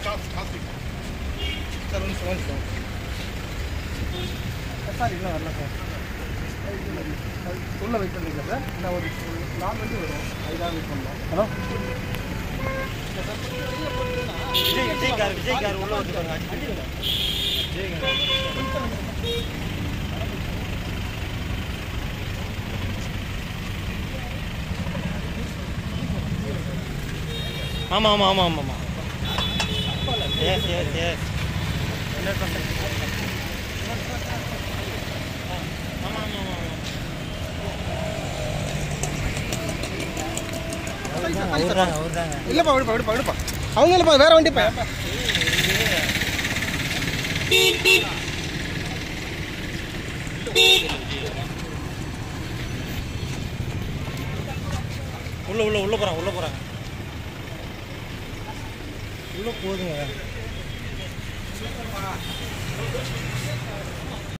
sir ஒன்று சொல்லுங்க sir sir இன்னும் வரல சார் உள்ள வெயிட் பண்ணிருக்கேன் சார் நான் ஒரு நாலு வண்டி வரும் அதுதான் வெயிட் பண்ணலாம் hello Vijay Vijay car Vijay car உள்ள வந்து பாருங்க விஜய் கார் ஆமா ஆமா ஆமா ஆமா ஆமா எஸ் எஸ் எஸ் ஆமா ஆமா ஆமா அவர்தாங்க அவர்தாங்க இல்லைப்பா விடுப்பா விடுப்பா விடுப்பா அவங்க இல்லைப்பா வேற வண்டிப்பா உள்ள உள்ள உள்ள போறாங்க உள்ள போறாங்க உள்ள போதுங்க